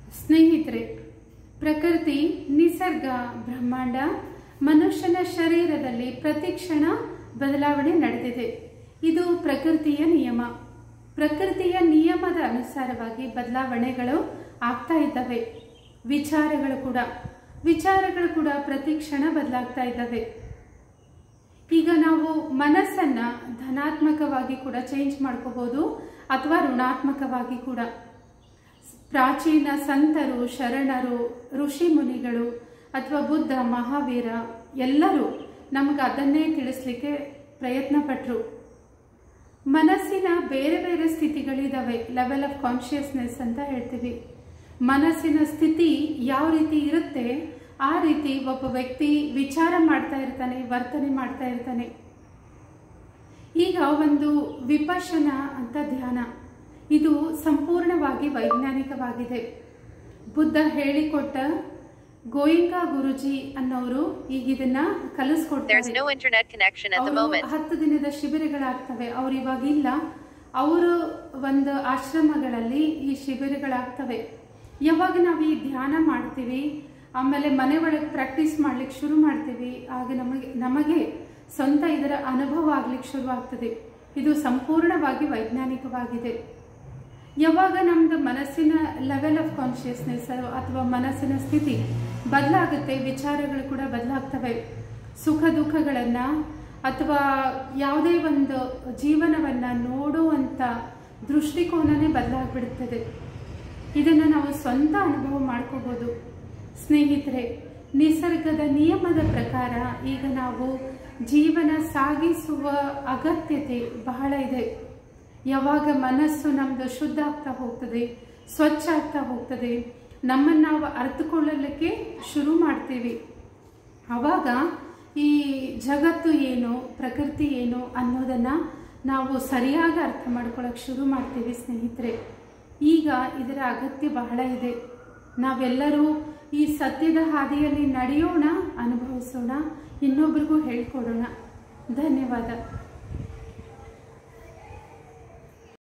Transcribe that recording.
ಸ್ನೇಹಿತರೆ ಪ್ರಕೃತಿ ನಿಸರ್ಗ ಬ್ರಹ್ಮಾಂಡ ಮನುಷ್ಯನ ಶರೀರದಲ್ಲಿ ಪ್ರತಿಕ್ಷಣ ಬದಲಾವಣೆ ನಡೆದಿದೆ ಇದು ಪ್ರಕೃತಿಯ ನಿಯಮ ಪ್ರಕೃತಿಯ ನಿಯಮದ ಅನುಸಾರವಾಗಿ ಬದಲಾವಣೆಗಳು ಆಗ್ತಾ ಇದ್ದಾವೆ ವಿಚಾರಗಳು ಕೂಡ ವಿಚಾರಗಳು ಕೂಡ ಪ್ರತಿಕ್ಷಣ ಬದಲಾಗ್ತಾ ಇದ್ದಾವೆ ಈಗ ನಾವು ಮನಸ್ಸನ್ನ ಧನಾತ್ಮಕವಾಗಿ ಕೂಡ ಚೇಂಜ್ ಮಾಡ್ಕೋಬಹುದು ಅಥವಾ ಋಣಾತ್ಮಕವಾಗಿ ಕೂಡ ಪ್ರಾಚೀನ ಸಂತರು ಶರಣರು ಋಷಿ ಮುನಿಗಳು ಅಥವಾ ಬುದ್ಧ ಮಹಾವೀರ ಎಲ್ಲರೂ ನಮ್ಗೆ ಅದನ್ನೇ ತಿಳಿಸ್ಲಿಕ್ಕೆ ಪ್ರಯತ್ನ ಪಟ್ಟರು ಮನಸ್ಸಿನ ಬೇರೆ ಬೇರೆ ಸ್ಥಿತಿಗಳಿದಾವೆ ಲೆವೆಲ್ ಆಫ್ ಕಾನ್ಶಿಯಸ್ನೆಸ್ ಅಂತ ಹೇಳ್ತೀವಿ ಮನಸ್ಸಿನ ಸ್ಥಿತಿ ಯಾವ ರೀತಿ ಇರುತ್ತೆ ಆ ರೀತಿ ಒಬ್ಬ ವ್ಯಕ್ತಿ ವಿಚಾರ ಮಾಡ್ತಾ ಇರ್ತಾನೆ ವರ್ತನೆ ಮಾಡ್ತಾ ಇರ್ತಾನೆ ಈಗ ಒಂದು ವಿಪಶನ ಅಂತ ಧ್ಯಾನ ಇದು ಸಂಪೂರ್ಣವಾಗಿ ವೈಜ್ಞಾನಿಕವಾಗಿದೆ ಬುದ್ಧ ಹೇಳಿಕೊಟ್ಟ ಗೋಯಿಂಕಾ ಗುರುಜಿ ಅನ್ನೋರು ಈಗ ಇದನ್ನ There's ಕಲಿಸ್ಕೊಡ್ತಾರೆ no internet connection at the ಅವ್ರು moment. ಹತ್ತು ದಿನದ ಶಿಬಿರಗಳಾಗ್ತವೆ ಅವ್ರು ಇವಾಗ ಇಲ್ಲ ಅವರು ಒಂದು ಆಶ್ರಮಗಳಲ್ಲಿ ಈ ಶಿಬಿರಗಳಾಗ್ತವೆ ಯಾವಾಗ ನಾವು ಈ ಧ್ಯಾನ ಮಾಡ್ತೀವಿ ಆಮೇಲೆ ಮನೆ ಒಳಗೆ ಪ್ರಾಕ್ಟೀಸ್ ಮಾಡ್ಲಿಕ್ಕೆ ಶುರು ಮಾಡ್ತೀವಿ ಆಗ ನಮಗೆ ನಮಗೆ ಸ್ವಂತ ಇದರ ಅನುಭವ ಆಗ್ಲಿಕ್ಕೆ ಶುರು ಆಗ್ತದೆ ಇದು ಸಂಪೂರ್ಣವಾಗಿ ವೈಜ್ಞಾನಿಕವಾಗಿದೆ ಯಾವಾಗ ನಮ್ದು ಮನಸ್ಸಿನ ಲೆವೆಲ್ ಆಫ್ ಕಾನ್ಶಿಯಸ್ನೆಸ್ ಅಥವಾ ಮನಸ್ಸಿನ ಸ್ಥಿತಿ ಬದಲಾಗುತ್ತೆ ವಿಚಾರಗಳು ಕೂಡ ಬದಲಾಗ್ತವೆ ಸುಖ ದುಃಖಗಳನ್ನ ಅಥವಾ ಯಾವುದೇ ಒಂದು ಜೀವನವನ್ನ ನೋಡುವಂತ ದೃಷ್ಟಿಕೋನನೇ ಬದಲಾಗ್ಬಿಡುತ್ತದೆ ಇದನ್ನು ನಾವು ಸ್ವಂತ ಅನುಭವ ಮಾಡ್ಕೋಬಹುದು ಸ್ನೇಹಿತರೆ ನಿಸರ್ಗದ ನಿಯಮದ ಪ್ರಕಾರ ಈಗ ನಾವು ಜೀವನ ಸಾಗಿಸುವ ಅಗತ್ಯತೆ ಬಹಳ ಇದೆ ಯಾವಾಗ ಮನಸ್ಸು ನಮ್ದು ಶುದ್ಧ ಆಗ್ತಾ ಹೋಗ್ತದೆ ಸ್ವಚ್ಛ ಆಗ್ತಾ ಹೋಗ್ತದೆ ನಮ್ಮನ್ನು ನಾವು ಅರ್ಥಕೊಳ್ಳಲಿಕ್ಕೆ ಶುರು ಮಾಡ್ತೀವಿ ಆವಾಗ ಈ ಜಗತ್ತು ಏನು ಪ್ರಕೃತಿ ಏನು ಅನ್ನೋದನ್ನ ನಾವು ಸರಿಯಾಗಿ ಅರ್ಥ ಮಾಡ್ಕೊಳಕ್ ಶುರು ಮಾಡ್ತೀವಿ ಸ್ನೇಹಿತರೆ ಈಗ ಇದರ ಅಗತ್ಯ ಬಹಳ ಇದೆ ನಾವೆಲ್ಲರೂ ಈ ಸತ್ಯದ ಹಾದಿಯಲ್ಲಿ ನಡೆಯೋಣ ಅನುಭವಿಸೋಣ ಇನ್ನೊಬ್ರಿಗೂ ಹೇಳ್ಕೊಡೋಣ ಧನ್ಯವಾದ